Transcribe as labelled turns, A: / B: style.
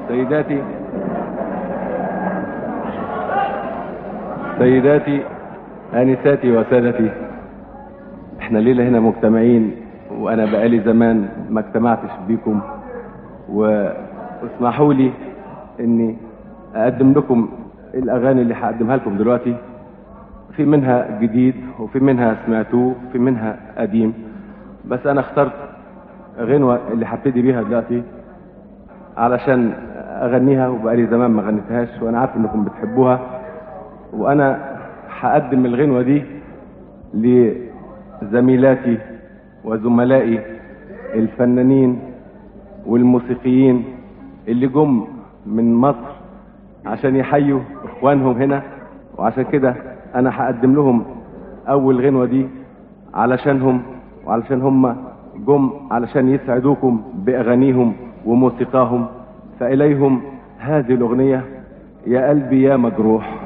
A: سيداتي سيداتي آنساتي وسادتي احنا الليلة هنا مجتمعين وانا بقالي زمان ما اجتمعتش بيكم واسمحوا لي اني اقدم لكم الاغاني اللي هقدمها لكم دلوقتي في منها جديد وفي منها سمعتوه في منها قديم بس انا اخترت غنوة اللي هبتدي بيها دلوقتي علشان اغنيها وبقالي زمان ما غنيتهاش وانا عارف انكم بتحبوها وانا هقدم الغنوة دي لزميلاتي وزملائي الفنانين والموسيقيين اللي جم من مصر عشان يحيوا اخوانهم هنا وعشان كده انا هقدم لهم اول غنوة دي علشانهم وعلشان هم جم علشان يسعدوكم باغانيهم وموسيقاهم فاليهم هذه الاغنية يا قلبي يا مجروح